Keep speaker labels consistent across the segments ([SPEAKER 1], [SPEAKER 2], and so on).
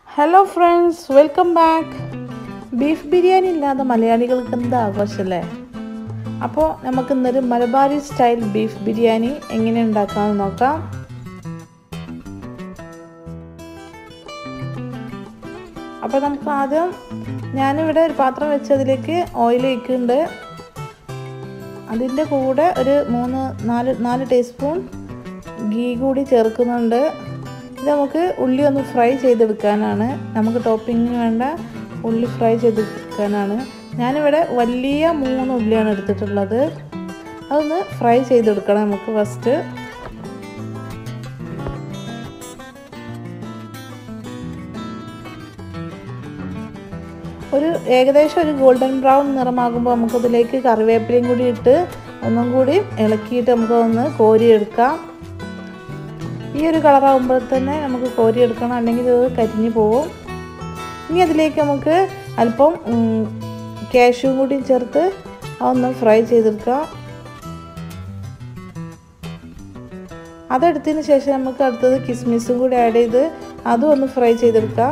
[SPEAKER 1] hello friends welcome back beef biryani ഇല്ലാതെ മലയാളികൾക്ക് എന്താ ആഘോഷമല്ലേ അപ്പോൾ നമുക്ക് ഇന്നൊരു മലബാരി സ്റ്റൈൽ ബീഫ് ബിരിയാണി എങ്ങനെ ഉണ്ടാക്കാമെന്ന് നോക്കാം അപ്പോൾ നമുക്ക് ആദ്യം ഞാനിവിടെ ഒരു പാത്രം വെച്ചതിലേക്ക് ഓയിൽ ഒഴിക്കുന്നുണ്ട് അതിൻ്റെ കൂടെ ഒരു മൂന്ന് നാല് നാല് ടീസ്പൂൺ ഗീ കൂടി ചേർക്കുന്നുണ്ട് ഇത് നമുക്ക് ഉള്ളി ഒന്ന് ഫ്രൈ ചെയ്തെടുക്കാനാണ് നമുക്ക് ടോപ്പിങ്ങിന് വേണ്ട ഉള്ളി ഫ്രൈ ചെയ്തെടുക്കാനാണ് ഞാനിവിടെ വലിയ മൂന്ന് ഉള്ളിയാണ് എടുത്തിട്ടുള്ളത് അതൊന്ന് ഫ്രൈ ചെയ്തെടുക്കണം നമുക്ക് ഫസ്റ്റ് ഒരു ഏകദേശം ഒരു ഗോൾഡൻ ബ്രൗൺ നിറമാകുമ്പോൾ നമുക്കതിലേക്ക് കറിവേപ്പിലയും കൂടി ഇട്ട് ഒന്നും കൂടി ഇളക്കിയിട്ട് നമുക്കൊന്ന് കോരിയെടുക്കാം ഈ ഒരു കളറാകുമ്പോൾ തന്നെ നമുക്ക് കോരിയെടുക്കണം അല്ലെങ്കിൽ ഇത് കരിഞ്ഞു പോകും ഇനി അതിലേക്ക് നമുക്ക് അല്പം കാഷ്യൂം കൂടി ചേർത്ത് അതൊന്ന് ഫ്രൈ ചെയ്തെടുക്കാം അതെടുത്തതിന് ശേഷം നമുക്ക് അടുത്തത് കിസ്മിസും കൂടി ആഡ് ചെയ്ത് അതും ഒന്ന് ഫ്രൈ ചെയ്തെടുക്കാം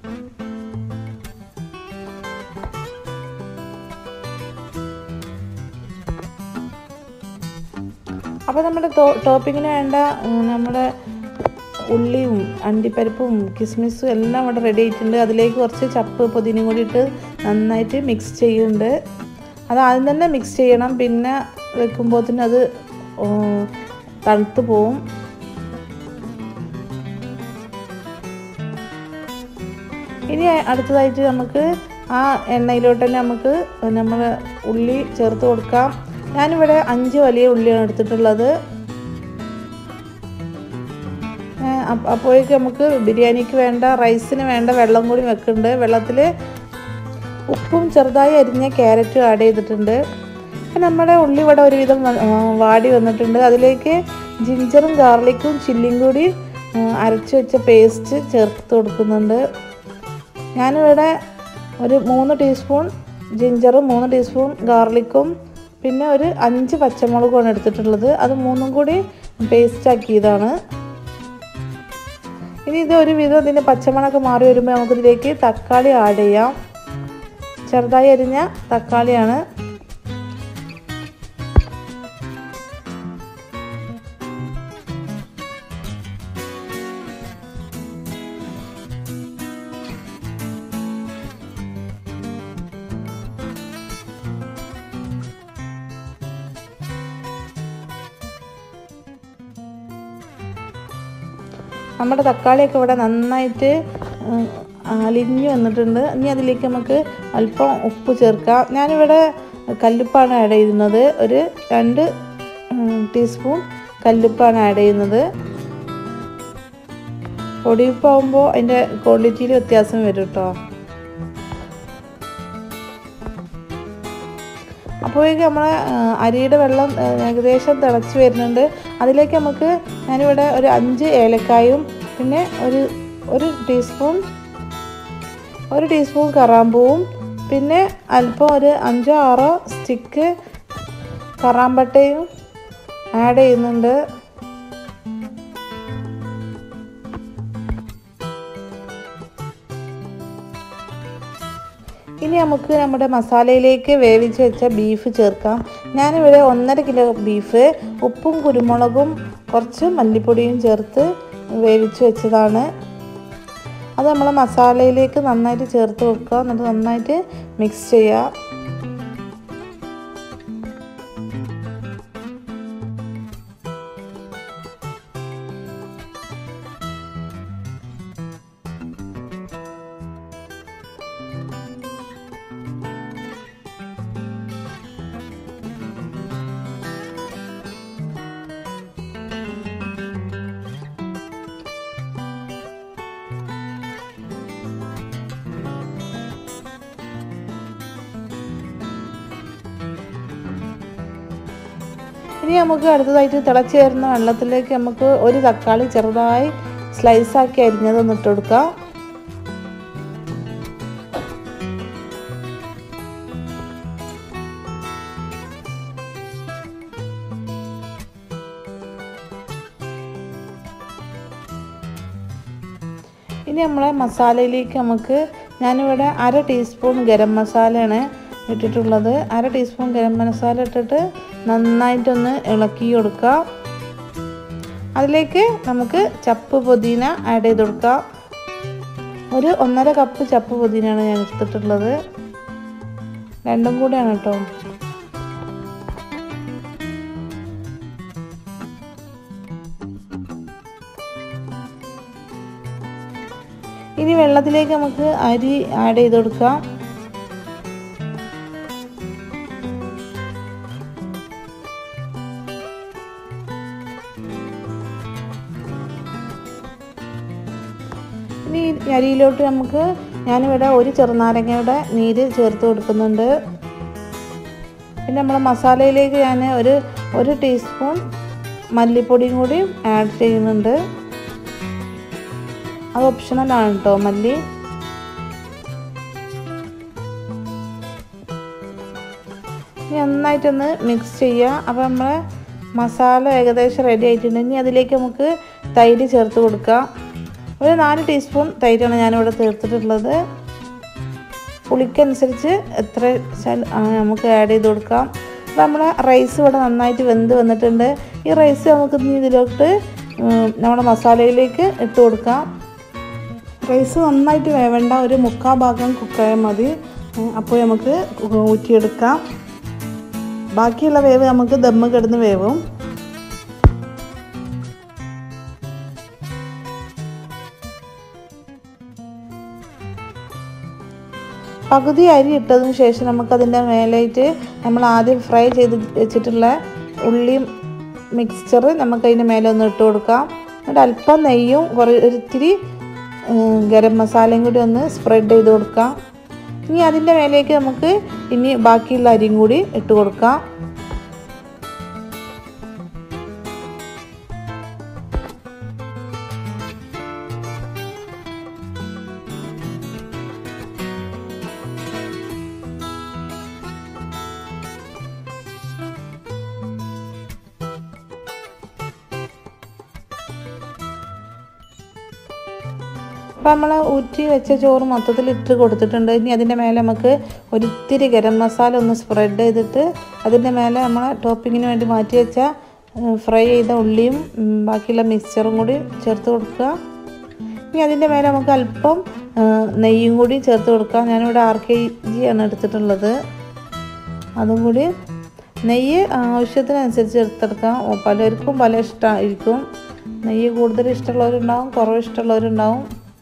[SPEAKER 1] അപ്പോൾ നമ്മുടെ ടോപ്പിങ്ങിന് വേണ്ട നമ്മുടെ ഉള്ളിയും അണ്ടിപ്പരിപ്പും കിസ്മിസും എല്ലാം ഇവിടെ റെഡി ആയിട്ടുണ്ട് അതിലേക്ക് കുറച്ച് ചപ്പ് പുതിനയും കൂടി ഇട്ട് നന്നായിട്ട് മിക്സ് ചെയ്യുന്നുണ്ട് അത് ആദ്യം തന്നെ മിക്സ് ചെയ്യണം പിന്നെ വെക്കുമ്പോഴത്തേനും അത് തണുത്ത് പോവും ഇനി അടുത്തതായിട്ട് നമുക്ക് ആ എണ്ണയിലോട്ട് തന്നെ നമുക്ക് നമ്മൾ ഉള്ളി ചേർത്ത് കൊടുക്കാം ഞാനിവിടെ അഞ്ച് വലിയ ഉള്ളിയാണ് എടുത്തിട്ടുള്ളത് അപ്പോഴേക്ക് നമുക്ക് ബിരിയാണിക്ക് വേണ്ട റൈസിന് വേണ്ട വെള്ളം കൂടി വെക്കുന്നുണ്ട് വെള്ളത്തിൽ ഉപ്പും ചെറുതായി അരിഞ്ഞ ക്യാരറ്റും ആഡ് ചെയ്തിട്ടുണ്ട് നമ്മുടെ ഉള്ളി ഇവിടെ ഒരുവിധം വാടി വന്നിട്ടുണ്ട് അതിലേക്ക് ജിഞ്ചറും ഗാർലിക്കും ചില്ലിയും കൂടി അരച്ച് വെച്ച പേസ്റ്റ് ചേർത്ത് കൊടുക്കുന്നുണ്ട് ഞാനിവിടെ ഒരു മൂന്ന് ടീസ്പൂൺ ജിഞ്ചറും മൂന്ന് ടീസ്പൂൺ ഗാർലിക്കും പിന്നെ ഒരു അഞ്ച് പച്ചമുളകുമാണ് എടുത്തിട്ടുള്ളത് അത് മൂന്നും കൂടി പേസ്റ്റ് ആക്കിയതാണ് ഇനി ഇത് ഒരു വിധം ഇതിൻ്റെ പച്ചമണമൊക്കെ മാറി വരുമ്പോൾ നമുക്കിതിലേക്ക് തക്കാളി ആഡ് ചെയ്യാം ചെറുതായി അരിഞ്ഞ തക്കാളിയാണ് നമ്മുടെ തക്കാളിയൊക്കെ ഇവിടെ നന്നായിട്ട് അലിഞ്ഞു വന്നിട്ടുണ്ട് ഇനി അതിലേക്ക് നമുക്ക് അല്പം ഉപ്പ് ചേർക്കാം ഞാനിവിടെ കല്ലുപ്പാണ് ആഡ് ചെയ്യുന്നത് ഒരു രണ്ട് ടീസ്പൂൺ കല്ലുപ്പാണ് ആഡ് ചെയ്യുന്നത് പൊടിയുപ്പാകുമ്പോൾ അതിൻ്റെ ക്വാണ്ടിറ്റിയിൽ വ്യത്യാസം വരും കേട്ടോ അപ്പോഴേക്ക് നമ്മളെ അരിയുടെ വെള്ളം ഏകദേശം തിളച്ച് വരുന്നുണ്ട് അതിലേക്ക് നമുക്ക് ഞാനിവിടെ ഒരു അഞ്ച് ഏലക്കായും പിന്നെ ഒരു ഒരു ടീസ്പൂൺ ഒരു ടീസ്പൂൺ കറാമ്പൂവും പിന്നെ അല്പം ഒരു അഞ്ചോ ആറോ സ്റ്റിക്ക് കറാമ്പട്ടയും ആഡ് ചെയ്യുന്നുണ്ട് ഇനി നമുക്ക് നമ്മുടെ മസാലയിലേക്ക് വേവിച്ച് വെച്ച ബീഫ് ചേർക്കാം ഞാനിവിടെ ഒന്നര കിലോ ബീഫ് ഉപ്പും കുരുമുളകും കുറച്ച് മല്ലിപ്പൊടിയും ചേർത്ത് വേവിച്ച് വെച്ചതാണ് അത് നമ്മൾ മസാലയിലേക്ക് നന്നായിട്ട് ചേർത്ത് വെക്കുക എന്നിട്ട് നന്നായിട്ട് മിക്സ് ചെയ്യുക ഇനി നമുക്ക് അടുത്തതായിട്ട് തിളച്ച് ചേരുന്ന വെള്ളത്തിലേക്ക് നമുക്ക് ഒരു തക്കാളി ചെറുതായി സ്ലൈസാക്കി അരിഞ്ഞതൊന്ന് ഇട്ട് കൊടുക്കാം ഇനി നമ്മളെ മസാലയിലേക്ക് നമുക്ക് ഞാനിവിടെ അര ടീസ്പൂൺ ഗരം മസാലയാണ് ഇട്ടിട്ടുള്ളത് അര ടീസ്പൂൺ ഗരം മസാല ഇട്ടിട്ട് നന്നായിട്ടൊന്ന് ഇളക്കി കൊടുക്കുക അതിലേക്ക് നമുക്ക് ചപ്പ് പുതിന ആഡ് ചെയ്ത് കൊടുക്കാം ഒരു ഒന്നര കപ്പ് ചപ്പ് പുതിനയാണ് ഞാൻ എടുത്തിട്ടുള്ളത് രണ്ടും കൂടെയാണ് കേട്ടോ ഇനി വെള്ളത്തിലേക്ക് നമുക്ക് അരി ആഡ് ചെയ്ത് കൊടുക്കാം ഇനി ഈ അരിയിലോട്ട് നമുക്ക് ഞാനിവിടെ ഒരു ചെറുനാരങ്ങയുടെ നീര് ചേർത്ത് കൊടുക്കുന്നുണ്ട് പിന്നെ നമ്മൾ മസാലയിലേക്ക് ഞാൻ ഒരു ഒരു ടീസ്പൂൺ മല്ലിപ്പൊടിയും കൂടി ആഡ് ചെയ്യുന്നുണ്ട് അത് ഓപ്ഷണലാണ് കേട്ടോ മല്ലി ഇനി നന്നായിട്ടൊന്ന് മിക്സ് ചെയ്യുക അപ്പോൾ നമ്മളെ മസാല ഏകദേശം റെഡി ആയിട്ടുണ്ട് ഇനി അതിലേക്ക് നമുക്ക് തൈര് ചേർത്ത് കൊടുക്കാം ഒരു നാല് ടീസ്പൂൺ തൈരാണ് ഞാനിവിടെ ചേർത്തിട്ടുള്ളത് പുളിക്കനുസരിച്ച് എത്ര നമുക്ക് ആഡ് ചെയ്ത് കൊടുക്കാം അപ്പോൾ നമ്മളെ റൈസ് ഇവിടെ നന്നായിട്ട് വെന്ത് വന്നിട്ടുണ്ട് ഈ റൈസ് നമുക്ക് ഇനി ഇതിലോട്ട് നമ്മുടെ മസാലയിലേക്ക് ഇട്ട് കൊടുക്കാം റൈസ് നന്നായിട്ട് വേവേണ്ട ഒരു മുക്കാൽ ഭാഗം കുക്കായാൽ മതി അപ്പോൾ നമുക്ക് ഊറ്റിയെടുക്കാം ബാക്കിയുള്ള വേവ് നമുക്ക് ദമ്മ് കിടന്ന് വേവും പകുതി അരി ഇട്ടതിന് ശേഷം നമുക്കതിൻ്റെ മേലായിട്ട് നമ്മൾ ആദ്യം ഫ്രൈ ചെയ്ത് വെച്ചിട്ടുള്ള ഉള്ളി മിക്സ്ചർ നമുക്ക് അതിൻ്റെ മേലെ ഒന്ന് ഇട്ട് കൊടുക്കാം എന്നിട്ട് അല്പം നെയ്യും കുറേ ഒരിത്തിരി ഗരം മസാലയും കൂടി ഒന്ന് സ്പ്രെഡ് ചെയ്ത് കൊടുക്കാം ഇനി അതിൻ്റെ മേലേക്ക് നമുക്ക് ഇനി ബാക്കിയുള്ള അരിയും കൂടി ഇട്ട് കൊടുക്കാം അപ്പോൾ നമ്മൾ ഊറ്റി വെച്ച ചോറ് മൊത്തത്തിൽ ഇട്ട് കൊടുത്തിട്ടുണ്ട് ഇനി അതിൻ്റെ മേലെ നമുക്ക് ഒരിത്തിരി ഗരം മസാല ഒന്ന് സ്പ്രെഡ് ചെയ്തിട്ട് അതിൻ്റെ മേലെ നമ്മൾ ടോപ്പിങ്ങിന് വേണ്ടി മാറ്റി വെച്ച ഫ്രൈ ചെയ്ത ഉള്ളിയും ബാക്കിയുള്ള മിക്സ്ചറും കൂടി ചേർത്ത് കൊടുക്കുക ഇനി അതിൻ്റെ മേലെ നമുക്ക് അല്പം നെയ്യും കൂടി ചേർത്ത് കൊടുക്കാം ഞാനിവിടെ ആർ കെ ജി ആണ് എടുത്തിട്ടുള്ളത് അതും കൂടി നെയ്യ് ആവശ്യത്തിനനുസരിച്ച് എടുത്തെടുക്കാം പലർക്കും പല ഇഷ്ടമായിരിക്കും നെയ്യ് കൂടുതൽ ഇഷ്ടമുള്ളവരുണ്ടാവും കുറവ് ഇഷ്ടമുള്ളവരുണ്ടാവും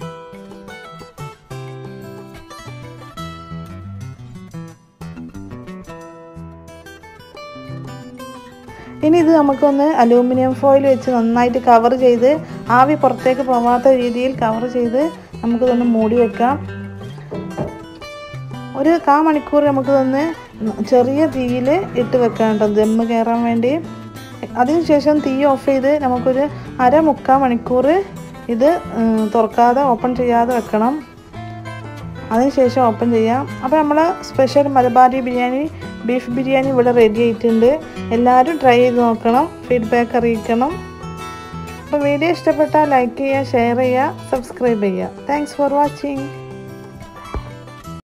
[SPEAKER 1] ഇനി ഇത് നമുക്കൊന്ന് അലൂമിനിയം ഫോയിൽ വെച്ച് നന്നായിട്ട് കവർ ചെയ്ത് ആവി പുറത്തേക്ക് പോവാത്ത രീതിയിൽ കവർ ചെയ്ത് നമുക്കിതൊന്ന് മൂടി വെക്കാം ഒരു കാ മണിക്കൂർ നമുക്കിതൊന്ന് ചെറിയ തീയിൽ ഇട്ട് വെക്കാം കേട്ടോ ദമ്മ് കയറാൻ വേണ്ടി അതിനുശേഷം തീ ഓഫ് ചെയ്ത് നമുക്കൊരു അര മുക്കാൽ മണിക്കൂർ ഇത് തുറക്കാതെ ഓപ്പൺ ചെയ്യാതെ വെക്കണം അതിനുശേഷം ഓപ്പൺ ചെയ്യാം അപ്പോൾ നമ്മൾ സ്പെഷ്യൽ മലബാരി ബിരിയാണി ബീഫ് ബിരിയാണി ഇവിടെ റെഡി ആയിട്ടുണ്ട് എല്ലാവരും ട്രൈ ചെയ്ത് നോക്കണം ഫീഡ്ബാക്ക് അറിയിക്കണം അപ്പോൾ വീഡിയോ ഇഷ്ടപ്പെട്ടാൽ ലൈക്ക് ചെയ്യുക ഷെയർ ചെയ്യുക സബ്സ്ക്രൈബ് ചെയ്യുക താങ്ക്സ് ഫോർ വാച്ചിങ്